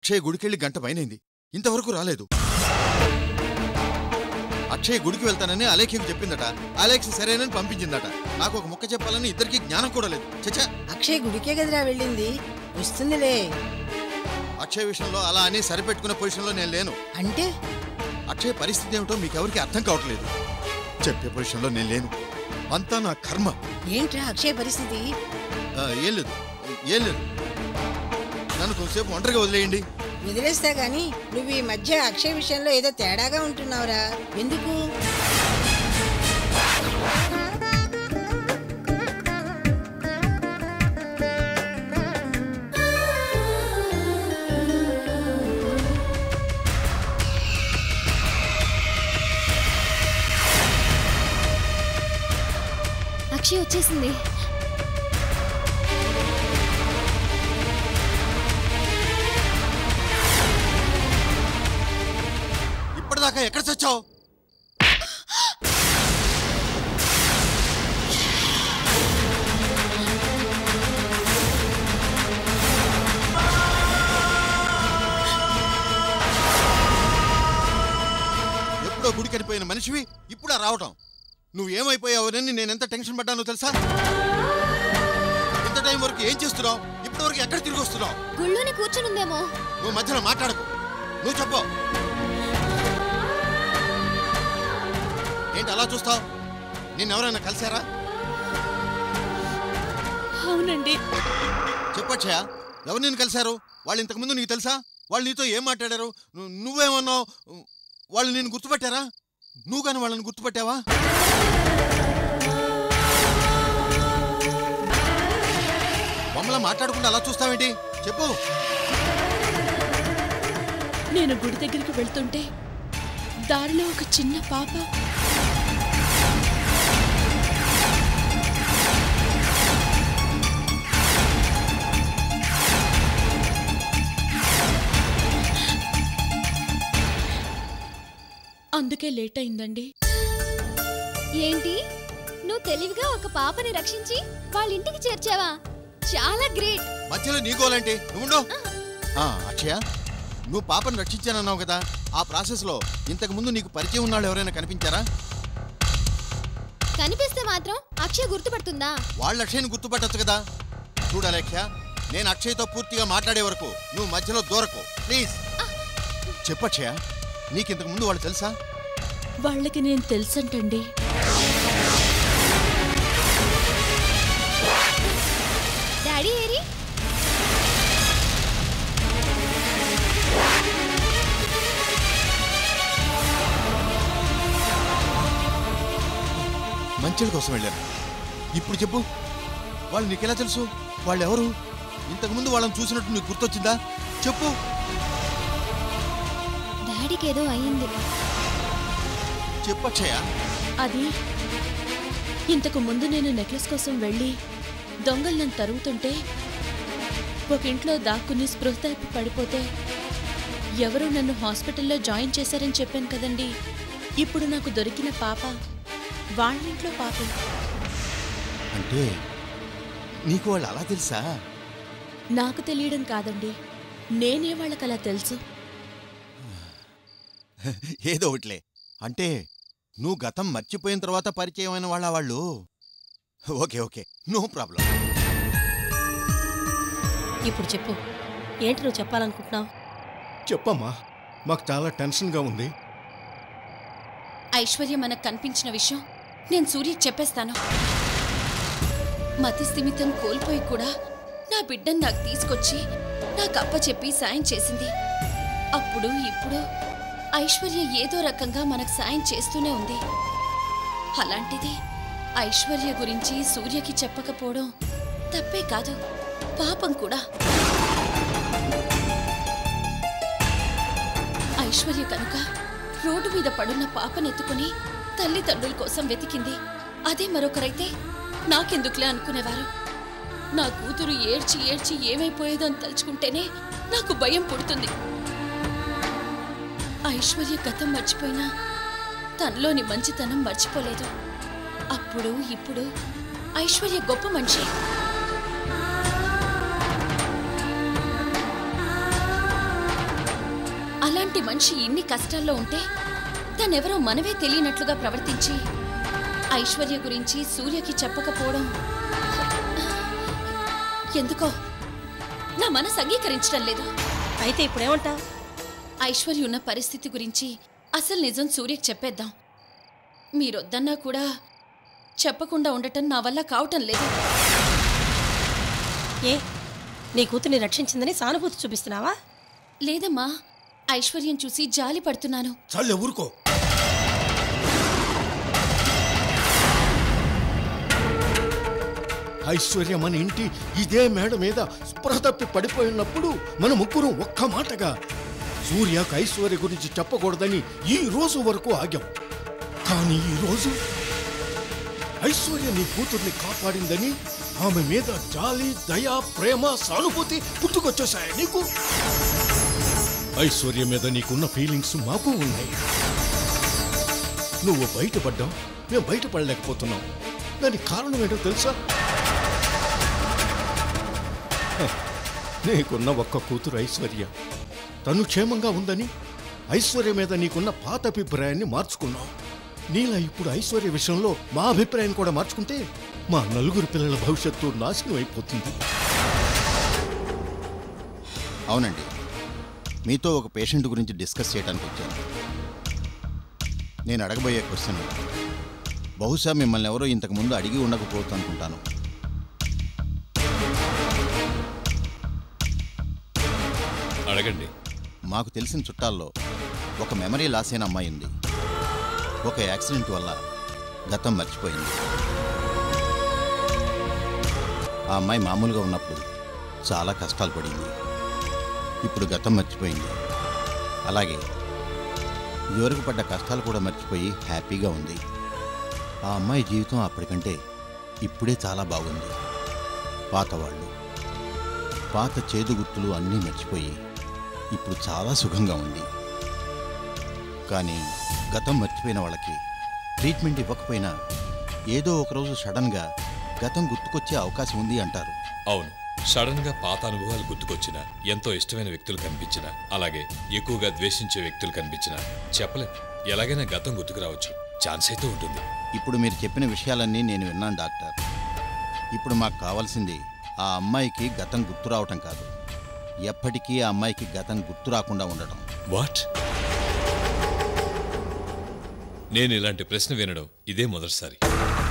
అక్షయ్ గుడికెళ్ళి గంట పైనైంది ఇంతవరకు రాలేదు అక్షయ్ గుడికి వెళ్తానని అలేఖ్యకు చెప్పిందట అలేఖ్య సరేనని పంపించిందట నాకు ఒక ముక్క చెప్పాలని ఇద్దరికి జ్ఞానం కూడా లేదు చచ్చా అక్షయ్ గుడికే కదరా వెళ్ళింది వస్తుందిలే అక్షయ్ విషయంలో అలా అని సరిపెట్టుకునే పొజిషన్లో నేను లేను అంటే అక్షయ్ పరిస్థితి ఏమిటో మీకెవరికి అర్థం కావట్లేదు చెప్పే పొజిషన్లో నేను లేను అంతా నా కర్మ ఏంట్రా అక్షయ్ పరిస్థితి ఆ, ఏం లేదు ఏం లేదు నన్ను కొంచెంసేపు ఒంటరిగా వదిలేయండి వదిలేస్తా గాని నువ్వు ఈ మధ్య అక్షయ్ విషయంలో ఏదో తేడాగా ఉంటున్నావురా ఎందుకు అక్షయ్ వచ్చేసింది ఇప్పటిదాకా ఎక్కడ చచ్చావు ఎప్పుడో గుడి కనిపోయిన మనిషివి ఇప్పుడా రావటం నువ్వేమైపోయావని నేను ఎంత టెన్షన్ పడ్డానో తెలుసా ఇంత టైం వరకు ఏం చేస్తున్నావు ఇప్పటి వరకు ఎక్కడ తిరిగి వస్తున్నావు గుళ్ళోనే కూర్చునుందేమో నువ్వు మధ్యలో మాట్లాడకు నువ్వు చెప్పు ఏంటి అలా చూస్తావు నిన్నెవరైనా కలిశారా అవునండి చెప్పొచ్చా ఎవరు నేను కలిశారు వాళ్ళు ఇంతకుముందు నీకు తెలుసా వాళ్ళు నీతో ఏం మాట్లాడారు ను- నువ్వేమన్నావు వాళ్ళు నేను గుర్తుపట్టారా నువ్వు కానీ వాళ్ళని గుర్తుపట్టావా బొమ్మలా మాట్లాడకుండా అలా చూస్తావేంటి చెప్పు నేను గుడి దగ్గరికి వెళ్తుంటే దారిలో ఒక చిన్న పాప అందుకే లేట్ అయిందండి ఏంటి నువ్వు తెలివిగా ఒక పాపని రక్షించి వాళ్ళ ఇంటికి చేర్చావా చాలా గ్రేట్ మధ్యలో నీ గోలేంటి నువ్వు అక్షయ నువ్వు పాపను రక్షించానన్నావు కదా ఆ ప్రాసెస్లో ఇంతకు ముందు నీకు పరిచయం ఉన్నాళ్ళు ఎవరైనా కనిపించారా కనిపిస్తే మాత్రం అక్షయ్ గుర్తుపడుతుందా వాళ్ళ అక్షయ్ని గుర్తుపట్టచ్చు కదా చూడలేఖ్య నేను అక్షయ్తో పూర్తిగా మాట్లాడే వరకు నువ్వు మధ్యలో దూరకు ప్లీజ్ చెప్పక్షయ నీకు ఇంతకు ముందు వాళ్ళు తెలుసా వాళ్ళకి నేను తెలుసంటండి డాడీ ఏరి మంచిల కోసం వెళ్ళాను ఇప్పుడు చెప్పు వాళ్ళు నీకెలా తెలుసు వాళ్ళు ఎవరు ఇంతకు ముందు వాళ్ళని చూసినట్టు నీకు గుర్తొచ్చిందా చెప్పు డాడీకి ఏదో అయ్యింది చెప్పక్షయ అది ఇంతకు ముందు నేను నెక్లెస్ కోసం వెళ్ళి దొంగలు నన్ను తరుగుతుంటే ఒక ఇంట్లో దాక్కుని స్పృహ తప్పి పడిపోతే ఎవరో నన్ను హాస్పిటల్లో జాయిన్ చేశారని చెప్పాను కదండి ఇప్పుడు నాకు దొరికిన పాప వాళ్ళింట్లో పాపే అంటే నీకు వాళ్ళు అలా తెలుసా నాకు తెలియడం కాదండి నేనే వాళ్ళకి అలా తెలుసు ఏదో ఒకటిలే అంటే నువ్వు గతం మర్చిపోయిన తర్వాత పరిచయమైన వాళ్ళ వాళ్ళు ఓకే ఓకే నో ప్రాబ్లం ఇప్పుడు చెప్పు ఏంటి నువ్వు చెప్పాలనుకుంటున్నావు చెప్పమ్మా మాకు చాలా టెన్షన్గా ఉంది ఐశ్వర్య మనకు కనిపించిన విషయం నేను సూర్యకి చెప్పేస్తాను మతి స్థిమితం కోల్పోయి కూడా నా బిడ్డను నాకు తీసుకొచ్చి నాకు అప్పచెప్పి సాయం చేసింది అప్పుడు ఇప్పుడు ఐశ్వర్య ఏదో రకంగా మనకు సాయం చేస్తూనే ఉంది అలాంటిది ఐశ్వర్య గురించి సూర్యకి చెప్పకపోవడం తప్పే కాదు పాపం కూడా ఐశ్వర్య కనుక రోడ్డు మీద పడున్న పాపనెత్తుకుని తల్లిదండ్రుల కోసం వెతికింది అదే మరొకరైతే నాకెందుకులే అనుకునేవారు నా కూతురు ఏడ్చి ఏడ్చి ఏమైపోయేదో అని తలుచుకుంటేనే నాకు భయం పుడుతుంది ఐశ్వర్య గతం మర్చిపోయినా తనలోని మంచితనం మర్చిపోలేదు అప్పుడు ఇప్పుడు ఐశ్వర్య గొప్ప మనిషి అలాంటి మనిషి ఇన్ని కష్టాల్లో ఉంటే తనెవరో మనమే తెలియనట్లుగా ప్రవర్తించి ఐశ్వర్య గురించి సూర్యకి చెప్పకపోవడం ఎందుకో నా మనసు అంగీకరించడం లేదు అయితే ఇప్పుడేమంటావు ఐశ్వర్య ఉన్న పరిస్థితి గురించి అసలు నిజం సూర్యకి చెప్పేద్దాం మీరొద్దన్నా కూడా చెప్పకుండా ఉండటం నా వల్ల కావటం లేదు ఏ నీ కూతుర్ని రక్షించిందని సానుభూతి చూపిస్తున్నావా లేదమ్మా ఐశ్వర్యం చూసి జాలి పడుతున్నాను చాలు ఊరుకో ఐశ్వర్య మన ఇంటి ఇదే మేడ మీద స్పృహ తప్పి పడిపోయినప్పుడు మన ముగ్గురు ఒక్క మాటగా సూర్యకు ఐశ్వర్య గురించి చెప్పకూడదని ఈ రోజు వరకు ఆగాం కానీ ఈ రోజు ఐశ్వర్య నీ కూతుర్ని కాపాడిందని ఆమె మీద జాలి దయ ప్రేమ సానుభూతి పుట్టుకొచ్చేసాయి నీకు ఐశ్వర్య మీద నీకున్న ఫీలింగ్స్ మాకు ఉన్నాయి నువ్వు బయటపడ్డావు మేము బయటపడలేకపోతున్నాం దానికి కారణం ఏంటో తెలుసా హ, నీకున్న ఒక్క కూతురు ఐశ్వర్య తను క్షేమంగా ఉందని ఐశ్వర్య మీద నీకున్న పాత అభిప్రాయాన్ని మార్చుకున్నావు నీలా ఇప్పుడు ఐశ్వర్య విషయంలో మా అభిప్రాయం కూడా మార్చుకుంటే మా నలుగురు పిల్లల భవిష్యత్తు నాశనం అయిపోతుంది అవునండి మీతో ఒక పేషెంట్ గురించి డిస్కస్ చేయడానికి వచ్చాను నేను అడగబోయే క్వశ్చన్ బహుశా మిమ్మల్ని ఎవరో ఇంతకు ముందు అడిగి ఉండకపోవచ్చు అనుకుంటాను అడగండి మాకు తెలిసిన చుట్టాల్లో ఒక మెమరీ లాస్ అయిన అమ్మాయి ఉంది ఒక యాక్సిడెంట్ వల్ల గతం మర్చిపోయింది ఆ అమ్మాయి మామూలుగా ఉన్నప్పుడు చాలా కష్టాలు పడింది ఇప్పుడు గతం మర్చిపోయింది అలాగే ఇదివరకు పడ్డ కష్టాలు కూడా మర్చిపోయి హ్యాపీగా ఉంది ఆ అమ్మాయి జీవితం అప్పటికంటే ఇప్పుడే చాలా బాగుంది పాత వాళ్ళు పాత చేదు గుర్తులు అన్నీ మర్చిపోయి ఇప్పుడు చాలా సుఖంగా ఉంది కానీ గతం మర్చిపోయిన వాళ్ళకి ట్రీట్మెంట్ ఇవ్వకపోయినా ఏదో ఒకరోజు సడన్గా గతం గుర్తుకొచ్చే అవకాశం ఉంది అంటారు అవును సడన్ గా పాత అనుభవాలు గుర్తుకొచ్చిన ఎంతో ఇష్టమైన వ్యక్తులు కనిపించిన అలాగే ఎక్కువగా ద్వేషించే వ్యక్తులు కనిపించిన చెప్పలేం ఎలాగైనా గతం గుర్తుకు రావచ్చు ఛాన్స్ అయితే ఉంటుంది ఇప్పుడు మీరు చెప్పిన విషయాలన్నీ నేను విన్నాను డాక్టర్ ఇప్పుడు మాకు కావాల్సింది ఆ అమ్మాయికి గతం గుర్తు రావటం కాదు ఎప్పటికీ ఆ అమ్మాయికి గతం గుర్తు రాకుండా ఉండటం వాట్ నేను ఇలాంటి ప్రశ్న వినడం ఇదే మొదటిసారి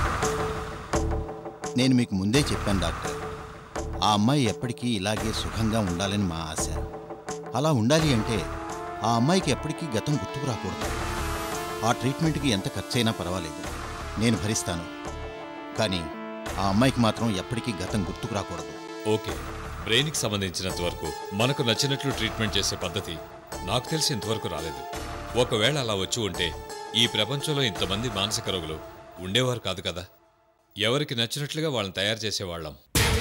నేను మీకు ముందే చెప్పాను డాక్టర్ ఆ అమ్మాయి ఎప్పటికీ ఇలాగే సుఖంగా ఉండాలని మా ఆశ అలా ఉండాలి అంటే ఆ అమ్మాయికి ఎప్పటికీ గతం గుర్తుకు రాకూడదు ఆ ట్రీట్మెంట్కి ఎంత ఖర్చైనా పర్వాలేదు నేను భరిస్తాను కానీ ఆ అమ్మాయికి మాత్రం ఎప్పటికీ గతం గుర్తుకు రాకూడదు ఓకే బ్రెయిన్కి సంబంధించినంత వరకు మనకు నచ్చినట్లు ట్రీట్మెంట్ చేసే పద్ధతి నాకు తెలిసి ఇంతవరకు రాలేదు ఒకవేళ అలా వచ్చి ఉంటే ఈ ప్రపంచంలో ఇంతమంది మానసిక రోగులు ఉండేవారు కాదు కదా ఎవరికి నచ్చినట్లుగా వాళ్ళని తయారు చేసేవాళ్ళం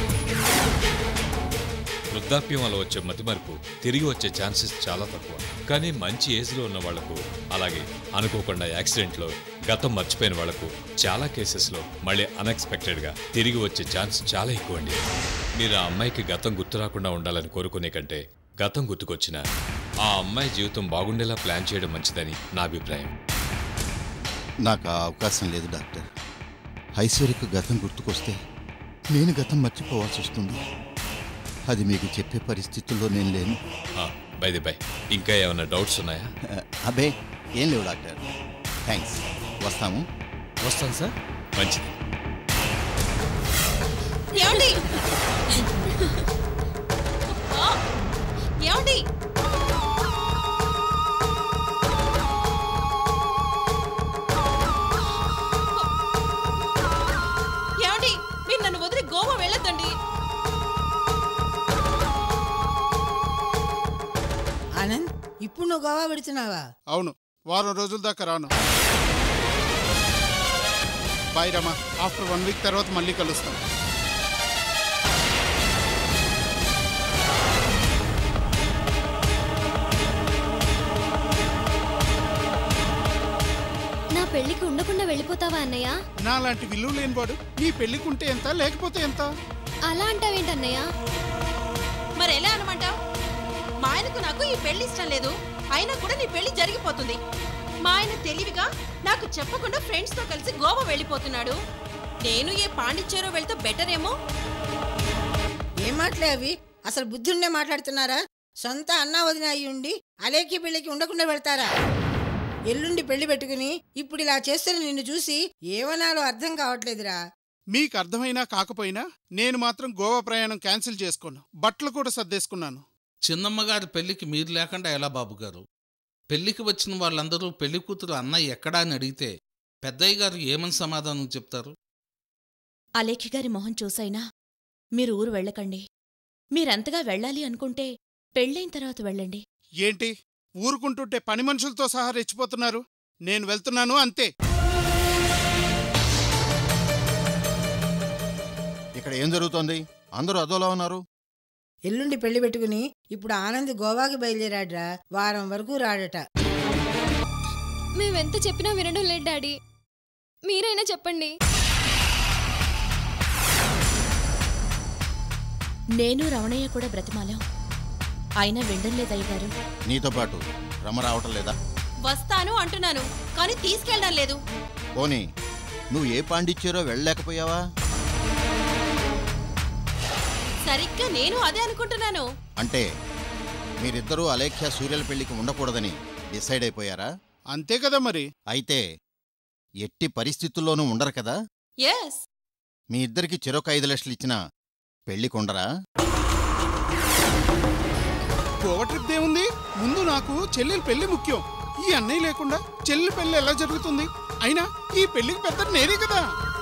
వృద్ధాప్యం వల్ల వచ్చే మతిమరుపు తిరిగి వచ్చే ఛాన్సెస్ చాలా తక్కువ కానీ మంచి ఏజ్లో ఉన్న వాళ్లకు అలాగే అనుకోకుండా యాక్సిడెంట్లో గతం మర్చిపోయిన వాళ్లకు చాలా కేసెస్లో మళ్ళీ అన్ఎక్స్పెక్టెడ్గా తిరిగి వచ్చే ఛాన్స్ చాలా ఎక్కువ అండి మీరు ఆ అమ్మాయికి గతం గుర్తు రాకుండా ఉండాలని కోరుకునే కంటే గతం గుర్తుకొచ్చిన ఆ అమ్మాయి జీవితం బాగుండేలా ప్లాన్ చేయడం మంచిదని నా అభిప్రాయం నాకు ఆ అవకాశం లేదు డాక్టర్ ఐశ్వర్యకు గతం గుర్తుకొస్తే నేను గతం మర్చిపోవాల్సి వస్తుంది అది మీకు చెప్పే పరిస్థితుల్లో నేను లేను బై ది బై ఇంకా ఏమైనా డౌట్స్ ఉన్నాయా అబే ఏం లేవు డాక్టర్ థ్యాంక్స్ వస్తాము వస్తాను సార్ మంచిది ఏమండి ఆ! ఏమండి ఏమండి మీరు నన్ను వదిలి గోవా వెళ్ళొద్దండి ఆనంద్ ఇప్పుడు నువ్వు గోవా పెడుతున్నావా అవును వారం రోజుల దాకా రాను bye Rama after one week తర్వాత మళ్ళీ కలుస్తాం నా పెళ్లికి ఉండకుండా వెళ్ళిపోతావా అన్నయ్య నా లాంటి విలువ లేనివాడు నీ పెళ్ళికుంటే ఎంత లేకపోతే ఎంత అలా అంటావేంటన్నయ్య మరి ఎలా అనమంటావు మా ఆయనకు నాకు ఈ పెళ్లి ఇష్టం లేదు అయినా కూడా నీ పెళ్లి జరిగిపోతుంది మా ఆయన తెలివిగా నాకు చెప్పకుండా ఫ్రెండ్స్ తో కలిసి గోవా వెళ్ళిపోతున్నాడు నేను ఏ పాండిచ్చేరో వెళ్తే బెటర్ ఏమో ఏం మాటలే అవి అసలు బుద్ధుండే మాట్లాడుతున్నారా సొంత అన్నా వదిన అయి ఉండి అలేకి పెళ్లికి ఉండకుండా వెళ్తారా ఎల్లుండి పెళ్లి పెట్టుకుని ఇప్పుడు ఇలా చేస్తున్న నిన్ను చూసి ఏమనాలో అర్థం కావట్లేదురా మీకు అర్థమైనా కాకపోయినా నేను మాత్రం గోవా ప్రయాణం క్యాన్సిల్ చేసుకోను బట్టలు కూడా సర్దేసుకున్నాను చిన్నమ్మగారి పెళ్లికి మీరు లేకుండా ఎలా బాబు గారు పెళ్లికి వచ్చిన వాళ్ళందరూ పెళ్లి కూతురు అన్నయ్య ఎక్కడా అని అడిగితే పెద్దయ్య గారు ఏమని సమాధానం చెప్తారు అలేఖి గారి మొహం చూసైనా మీరు ఊరు వెళ్ళకండి మీరంతగా వెళ్ళాలి అనుకుంటే పెళ్ళైన తర్వాత వెళ్ళండి ఏంటి ఊరుకుంటుంటే పని మనుషులతో సహా రెచ్చిపోతున్నారు నేను వెళ్తున్నాను అంతే ఇక్కడ ఏం జరుగుతోంది అందరూ అదోలా ఉన్నారు ఎల్లుండి పెళ్లి పెట్టుకుని ఇప్పుడు ఆనంద్ గోవాకి బయలుదేరాడ్రా వారం వరకు రాడట మేమెంత చెప్పినా వినడం లేదు డాడీ మీరైనా చెప్పండి నేను రమణయ్య కూడా బ్రతిమాలాం అయినా వినడం లేదయ్యగారు నీతో పాటు రమ రావటం లేదా వస్తాను అంటున్నాను కానీ తీసుకెళ్ళడం లేదు పోనీ నువ్వు ఏ పాండిచ్చేరో వెళ్ళలేకపోయావా సరిగ్గా నేను అదే అనుకుంటున్నాను అంటే మీరిద్దరూ అలేఖ్య సూర్యుల పెళ్లికి ఉండకూడదని డిసైడ్ అయిపోయారా అంతే కదా మరి అయితే ఎట్టి పరిస్థితుల్లోనూ ఉండరు కదా ఎస్ మీ ఇద్దరికి చెరొక ఐదు లక్షలు ఇచ్చినా పెళ్లికుండరా గోవా ట్రిప్ ఏముంది ముందు నాకు చెల్లెలి పెళ్లి ముఖ్యం ఈ అన్నయ్య లేకుండా చెల్లి పెళ్లి ఎలా జరుగుతుంది అయినా ఈ పెళ్లికి పెద్ద నేనే కదా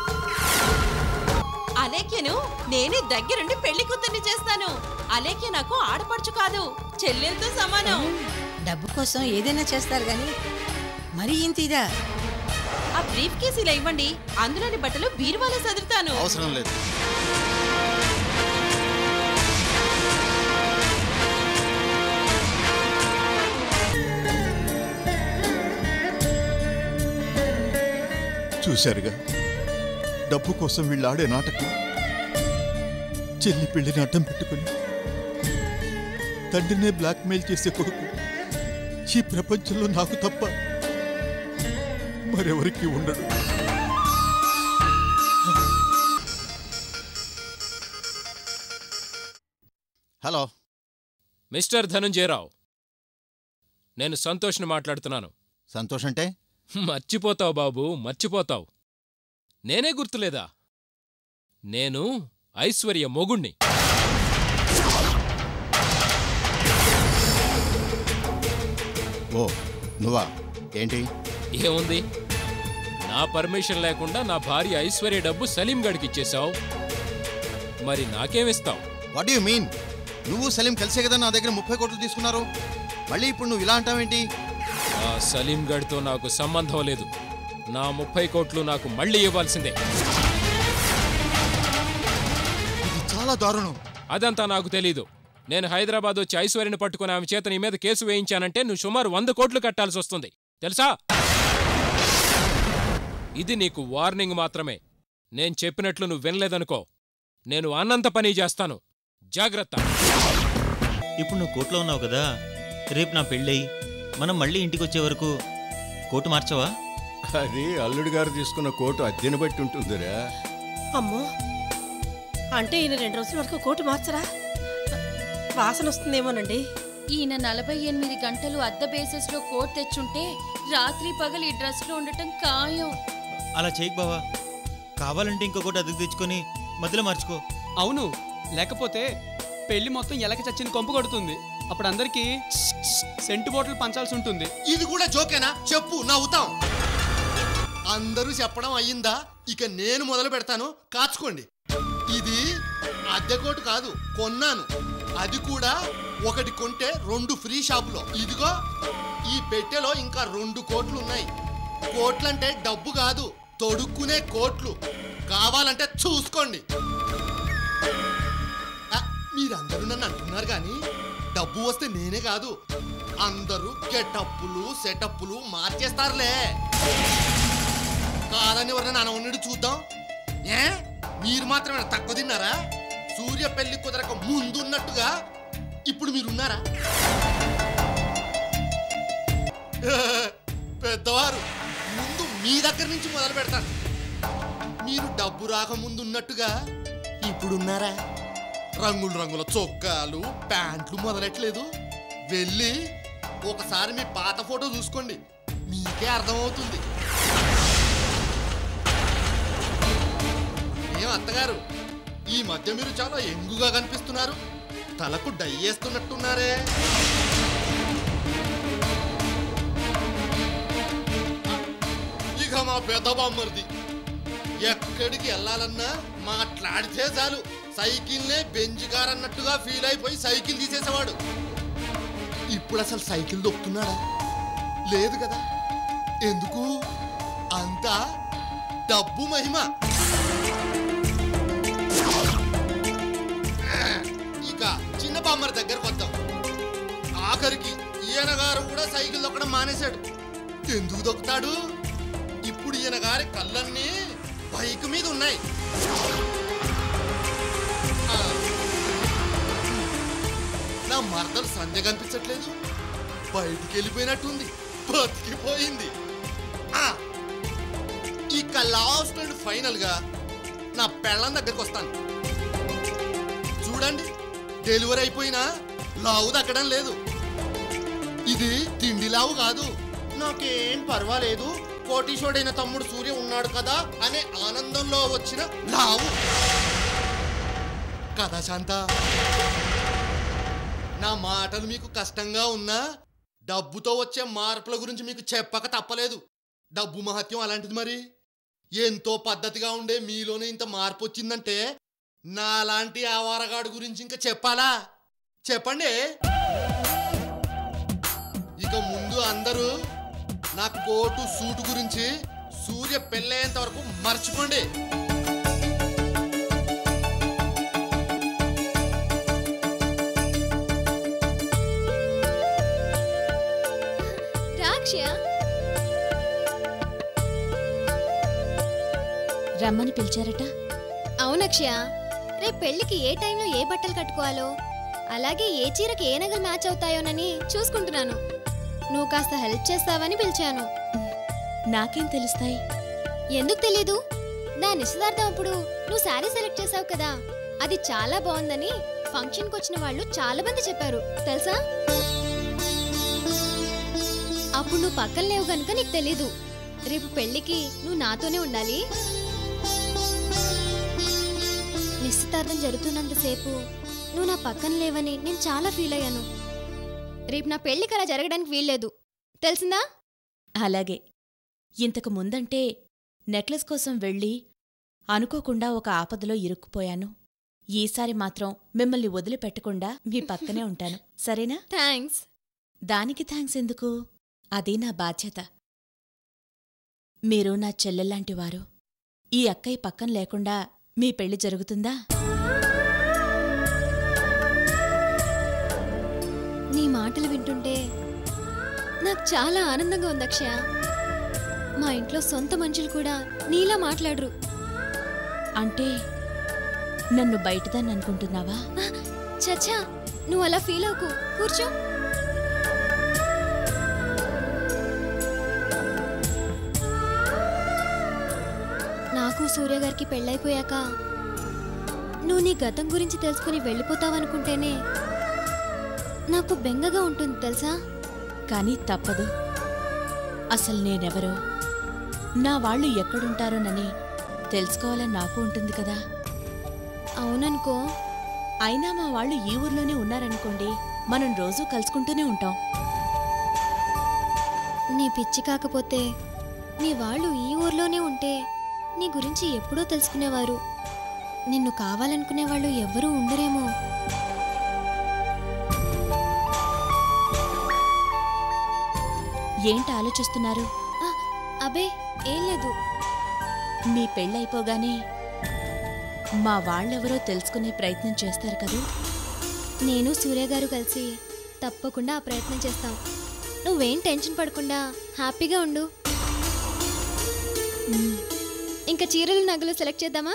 అలేఖ్యను నేనే దగ్గరుండి పెళ్లి కూతుర్ని చేస్తాను అలేఖ్య నాకు ఆడపడుచు కాదు చెల్లెలతో సమానం డబ్బు కోసం ఏదైనా చేస్తారు గాని మరీ ఇంత ఇదా ఆ బ్రీఫ్ కేసు ఇలా ఇవ్వండి అందులోని బట్టలు బీరువాలో సదురుతాను అవసరం లేదు చూశారుగా డబ్బు కోసం వీళ్ళు ఆడే నాటకం చెల్లి పెళ్లిని అడ్డం పెట్టుకుని తండ్రినే బ్లాక్మెయిల్ చేసే కొడుకు ఈ ప్రపంచంలో నాకు తప్ప మరెవరికి ఉండడు హలో మిస్టర్ ధనుంజయరావు నేను సంతోష్ని మాట్లాడుతున్నాను సంతోష్ అంటే మర్చిపోతావు బాబు మర్చిపోతావు నేనే గుర్తులేదా నేను ఐశ్వర్య మొగుణ్ణి ఓ నువ్వా ఏంటి ఏముంది నా పర్మిషన్ లేకుండా నా భార్య ఐశ్వర్య డబ్బు సలీం గడికి ఇచ్చేశావు మరి నాకేమిస్తావు వాట్ యు మీన్ నువ్వు సలీం కలిసే కదా నా దగ్గర ముప్పై కోట్లు తీసుకున్నారు మళ్ళీ ఇప్పుడు నువ్వు ఇలా అంటావేంటి ఆ సలీం గడితో నాకు సంబంధం లేదు నా ముప్పై కోట్లు నాకు మళ్ళీ ఇవ్వాల్సిందే ఇది చాలా దారుణం అదంతా నాకు తెలీదు నేను హైదరాబాద్ వచ్చి ఐశ్వర్యని పట్టుకుని ఆమె చేత నీ మీద కేసు వేయించానంటే నువ్వు సుమారు వంద కోట్లు కట్టాల్సి వస్తుంది తెలుసా ఇది నీకు వార్నింగ్ మాత్రమే నేను చెప్పినట్లు నువ్వు వినలేదనుకో నేను అన్నంత పని చేస్తాను జాగ్రత్త ఇప్పుడు నువ్వు కోర్టులో ఉన్నావు కదా రేపు నా పెళ్ళయి మనం మళ్ళీ ఇంటికి వచ్చే వరకు కోర్టు మార్చవా అది అల్లుడు గారు తీసుకున్న కోటు అద్దెని బట్టి ఉంటుందిరా అమ్మో అంటే ఈయన రెండు రోజుల వరకు కోటు మార్చరా వాసన వస్తుందేమోనండి ఈయన నలభై ఎనిమిది గంటలు అద్దె బేసిస్ లో కోట్ తెచ్చుంటే రాత్రి పగలు ఈ డ్రెస్ లో ఉండటం ఖాయం అలా చేయకు బావా కావాలంటే ఇంకో కోటు అద్దెకు తెచ్చుకొని మధ్యలో మార్చుకో అవును లేకపోతే పెళ్లి మొత్తం ఎలక చచ్చిన కొంపు కొడుతుంది అప్పుడు అందరికి సెంటు బాటిల్ పంచాల్సి ఉంటుంది ఇది కూడా జోకేనా చెప్పు నవ్వుతాం అందరూ చెప్పడం అయ్యిందా ఇక నేను మొదలు పెడతాను కాచుకోండి ఇది అద్దె కోటు కాదు కొన్నాను అది కూడా ఒకటి కొంటే రెండు ఫ్రీ షాపులో ఇదిగో ఈ పెట్టెలో ఇంకా రెండు కోట్లు ఉన్నాయి కోట్లంటే డబ్బు కాదు తొడుక్కునే కోట్లు కావాలంటే చూసుకోండి ఆ, మీరందరూ నన్ను అంటున్నారు కానీ డబ్బు వస్తే నేనే కాదు అందరూ గెటప్పులు సెటప్పులు మార్చేస్తారులే కాదని ఎవరైనా అనవన్నడు చూద్దాం ఏ మీరు మాత్రమే తక్కువ తిన్నారా సూర్య పెళ్లి కుదరక ముందున్నట్టుగా ఇప్పుడు మీరున్నారా పెద్దవారు ముందు మీ దగ్గర నుంచి మొదలు పెడతాను మీరు డబ్బు రాకముందు ఉన్నట్టుగా ఇప్పుడున్నారా రంగుల రంగుల చొక్కాలు ప్యాంట్లు మొదలెట్లేదు వెళ్ళి ఒకసారి మీ పాత ఫోటో చూసుకోండి మీకే అర్థమవుతుంది ఏం అత్తగారు ఈ మధ్య మీరు చాలా ఎంగుగా కనిపిస్తున్నారు తలకు డై వేస్తున్నట్టున్నారే ఇక మా పెద్ద బామ్మర్ది ఎక్కడికి వెళ్ళాలన్నా మాట్లాడితే చాలు సైకిల్నే బెంచ్ కార్ అన్నట్టుగా ఫీల్ అయిపోయి సైకిల్ తీసేసేవాడు ఇప్పుడు అసలు సైకిల్ దొక్కుతున్నాడా లేదు కదా ఎందుకు అంతా డబ్బు మహిమ ఇక చిన్న బామ్మర్ దగ్గరకు వద్దాం ఆఖరికి ఈయన గారు కూడా సైకిల్ దొక్కడం మానేశాడు ఎందుకు దొక్కుతాడు ఇప్పుడు ఈయన గారి కళ్ళన్నీ బైక్ మీద ఉన్నాయి ఆ, నా మరదలు సంధ్య కనిపించట్లేదు బయటికి వెళ్ళిపోయినట్టుంది బతికిపోయింది ఆ, ఇక లాస్ట్ అండ్ ఫైనల్ గా నా పెళ్ళం దగ్గరికి వస్తాను చూడండి డెలివరీ అయిపోయినా లావు తగ్గడం లేదు ఇది తిండి లావు కాదు నాకేం పర్వాలేదు కోటీశ్వడైన తమ్ముడు సూర్య ఉన్నాడు కదా అనే ఆనందంలో వచ్చిన లావు కదా శాంత నా మాటలు మీకు కష్టంగా ఉన్నా డబ్బుతో వచ్చే మార్పుల గురించి మీకు చెప్పక తప్పలేదు డబ్బు మహత్యం అలాంటిది మరి ఎంతో పద్ధతిగా ఉండే మీలోనే ఇంత మార్పు వచ్చిందంటే నాలాంటి ఆవారగాడు గురించి ఇంకా చెప్పాలా చెప్పండి ఇక ముందు అందరూ నా కోటు సూటు గురించి సూర్య పెళ్ళయ్యేంత వరకు మర్చిపోండి రాక్షయ రమ్మని పిలిచారట అవునక్షయ రేపు పెళ్లికి ఏ టైంలో ఏ బట్టలు కట్టుకోవాలో అలాగే ఏ చీరకి ఏ నగలు మ్యాచ్ అవుతాయోనని చూసుకుంటున్నాను నువ్వు కాస్త హెల్ప్ చేస్తావని పిలిచాను నాకేం తెలుస్తాయి ఎందుకు తెలీదు నా నిశ్చితార్థం అప్పుడు నువ్వు శారీ సెలెక్ట్ చేసావు కదా అది చాలా బాగుందని ఫంక్షన్కి వచ్చిన వాళ్ళు చాలా మంది చెప్పారు తెలుసా అప్పుడు నువ్వు పక్కన లేవు గనుక నీకు తెలీదు రేపు పెళ్లికి నువ్వు నాతోనే ఉండాలి నిశ్చితార్థం జరుగుతున్నంతసేపు నువ్వు నా పక్కన లేవని నేను చాలా ఫీల్ అయ్యాను రేపు నా పెళ్లికి అలా జరగడానికి వీల్లేదు తెలిసిందా అలాగే ఇంతకు ముందంటే నెక్లెస్ కోసం వెళ్ళి అనుకోకుండా ఒక ఆపదలో ఇరుక్కుపోయాను ఈసారి మాత్రం మిమ్మల్ని వదిలిపెట్టకుండా మీ పక్కనే ఉంటాను సరేనా థ్యాంక్స్ దానికి థ్యాంక్స్ ఎందుకు అది నా బాధ్యత మీరు నా చెల్లెల్లాంటివారు ఈ అక్కయ్య పక్కన లేకుండా మీ పెళ్లి జరుగుతుందా నీ మాటలు వింటుంటే నాకు చాలా ఆనందంగా ఉంది అక్షయ మా ఇంట్లో సొంత మనుషులు కూడా నీలా మాట్లాడరు అంటే నన్ను బయటదాన్ని అనుకుంటున్నావా చచ్చా నువ్వు అలా ఫీల్ అవ్వకు కూర్చో నాకు సూర్య గారికి పెళ్ళైపోయాక నువ్వు నీ గతం గురించి తెలుసుకుని వెళ్ళిపోతావనుకుంటేనే నాకు బెంగగా ఉంటుంది తెలుసా కానీ తప్పదు అసలు నేనెవరో నా వాళ్ళు ఎక్కడుంటారోనని తెలుసుకోవాలని నాకు ఉంటుంది కదా అవుననుకో అయినా మా వాళ్ళు ఈ ఊర్లోనే ఉన్నారనుకోండి మనం రోజూ కలుసుకుంటూనే ఉంటాం నీ పిచ్చి కాకపోతే మీ వాళ్ళు ఈ ఊర్లోనే ఉంటే నీ గురించి ఎప్పుడో తెలుసుకునేవారు నిన్ను కావాలనుకునే వాళ్ళు ఎవ్వరూ ఉండరేమో ఏంటి ఆలోచిస్తున్నారు ఆ, అబే ఏం లేదు మీ పెళ్ళైపోగానే మా వాళ్ళెవరో తెలుసుకునే ప్రయత్నం చేస్తారు కదూ నేను సూర్య గారు కలిసి తప్పకుండా ఆ ప్రయత్నం చేస్తాం నువ్వేం టెన్షన్ పడకుండా హ్యాపీగా ఉండు ఇంకా చీరలు నగలు సెలెక్ట్ చేద్దామా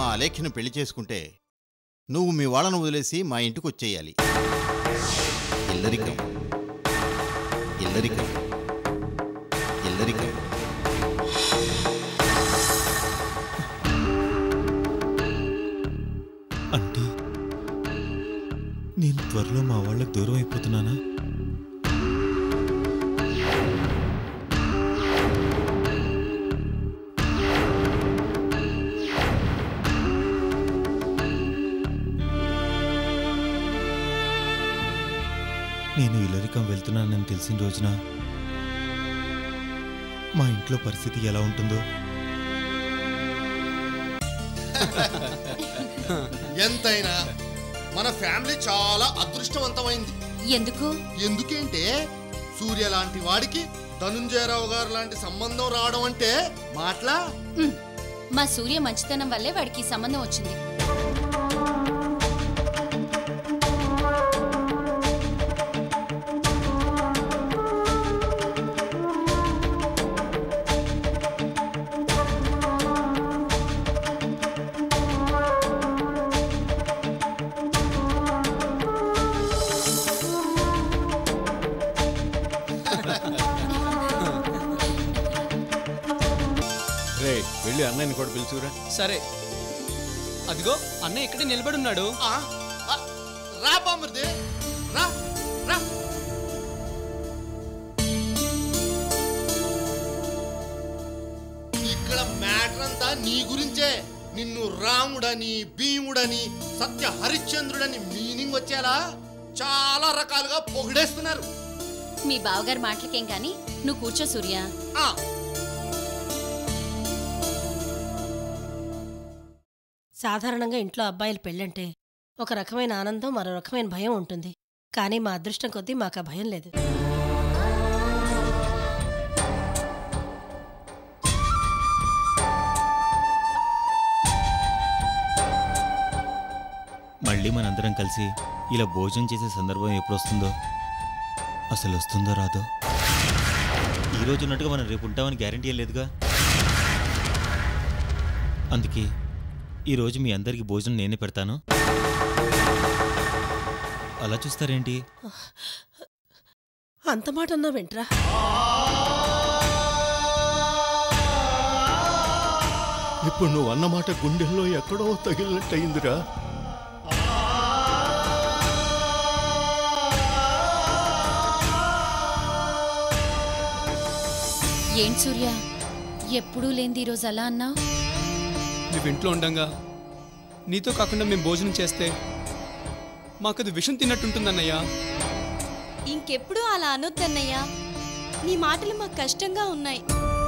అలేఖ్యను పెళ్లి చేసుకుంటే నువ్వు మీ వాళ్ళను వదిలేసి మా ఇంటికి వచ్చేయాలి ఇల్లరికం ఇల్లరికం ఇల్లరికం అంటే నేను త్వరలో మా వాళ్ళకి దూరం అయిపోతున్నానా నేను ఇల్లరికం వెళ్తున్నానని తెలిసిన రోజున మా ఇంట్లో పరిస్థితి ఎలా ఉంటుందో ఎంతైనా మన ఫ్యామిలీ చాలా అదృష్టవంతమైంది ఎందుకు ఎందుకంటే సూర్య లాంటి వాడికి ధనుంజయరావు గారు లాంటి సంబంధం రావడం అంటే మాటలా ఉమ్, మా సూర్య మంచితనం వల్లే వాడికి ఈ సంబంధం వచ్చింది రే వెళ్ళి అన్నయ్యని కూడా పిలుచుకురా సరే అదిగో అన్నయ్య ఇక్కడే నిలబడి ఉన్నాడు రా బామర్ది రా రా ఇక్కడ మ్యాటర్ అంతా నీ గురించే నిన్ను రాముడని భీముడని సత్య హరిశ్చంద్రుడని మీనింగ్ వచ్చేలా చాలా రకాలుగా పొగిడేస్తున్నారు మీ బావగారి మాటలకేం గాని నువ్వు కూర్చో సూర్య సాధారణంగా ఇంట్లో అబ్బాయిల పెళ్ళంటే ఒక రకమైన ఆనందం మరో రకమైన భయం ఉంటుంది కానీ మా అదృష్టం కొద్దీ మాకు ఆ భయం లేదు మళ్ళీ మనందరం కలిసి ఇలా భోజనం చేసే సందర్భం ఎప్పుడు వస్తుందో అసలు వస్తుందో రాదో ఈ రోజు ఉన్నట్టుగా మనం రేపు ఉంటామని గ్యారంటీ లేదుగా అందుకే ఈరోజు మీ అందరికీ భోజనం నేనే పెడతాను అలా చూస్తారేంటి అంత మాట అన్నా వెంట్రా ఇప్పుడు నువ్వు అన్నమాట గుండెల్లో ఎక్కడో తగిలినట్టయిందిరా ఏంటి సూర్య ఎప్పుడూ లేనిది ఈరోజు అలా అన్నావు నువ్వు ఇంట్లో ఉండంగా నీతో కాకుండా మేము భోజనం చేస్తే మాకది విషం తిన్నట్టుంటుందన్నయ్యా ఇంకెప్పుడు అలా అనొద్దన్నయ్యా నీ మాటలు మాకు కష్టంగా ఉన్నాయి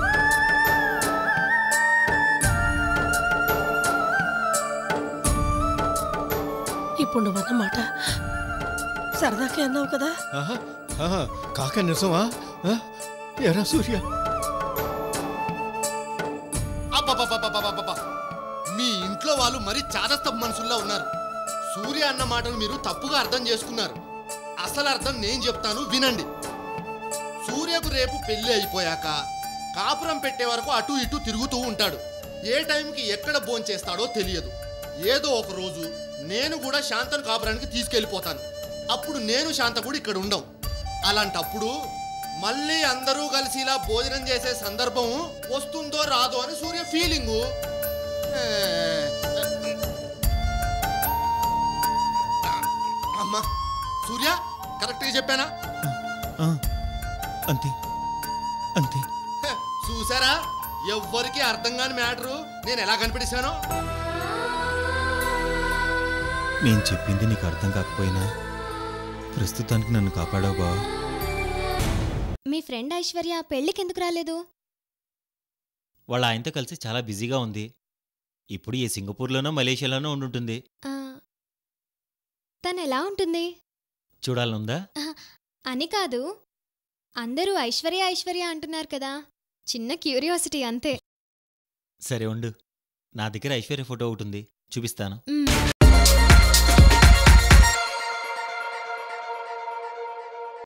ఇప్పుడు నువ్వన్న మాట సరదాకే అన్నావు కదా ఆహా, ఆహా, కాక నిజమా ఆ? ఎరా సూర్య అబ్బబ్బబ్బబ్బబ్బబ్బబ్బ. మీ ఇంట్లో వాళ్ళు మరీ చాదస్తపు మనుషుల్లా ఉన్నారు సూర్య అన్న మాటలు మీరు తప్పుగా అర్థం చేసుకున్నారు అసలు అర్థం నేను చెప్తాను వినండి సూర్యకు రేపు పెళ్లి అయిపోయాక కాపురం పెట్టే వరకు అటు ఇటు తిరుగుతూ ఉంటాడు ఏ టైంకి ఎక్కడ భోంచేస్తాడో తెలియదు ఏదో ఒక రోజు నేను కూడా శాంతను కాపురానికి తీసుకెళ్ళిపోతాను అప్పుడు నేను శాంత కూడా ఇక్కడ ఉండం అలాంటప్పుడు మళ్ళీ అందరూ కలిసి ఇలా భోజనం చేసే సందర్భం వస్తుందో రాదో అని సూర్య ఫీలింగు ఏ, అమ్మా సూర్య కరెక్ట్గా చెప్పానా ఆ, అంతే అంతే హ, చూసారా ఎవ్వరికి అర్థం కాని మ్యాటరు నేను ఎలా కనిపెట్టేశానో నేను చెప్పింది నీకు అర్థం కాకపోయినా ప్రస్తుతానికి నన్ను కాపాడావు బావా మీ ఫ్రెండ్ ఐశ్వర్య పెళ్ళికి ఎందుకు రాలేదు వాళ్ళ ఆయనతో కలిసి చాలా బిజీగా ఉంది ఇప్పుడు ఈ సింగపూర్లోనో మలేషియాలోనో ఉండుంటుంది ఆ, తను ఎలా ఉంటుంది చూడాలనుందా ఆహా, అని కాదు అందరూ ఐశ్వర్య ఐశ్వర్య అంటున్నారు కదా చిన్న క్యూరియాసిటీ అంతే సరే ఉండు నా దగ్గర ఐశ్వర్య ఫోటో ఒకటి ఉంది చూపిస్తాను మ్మ్.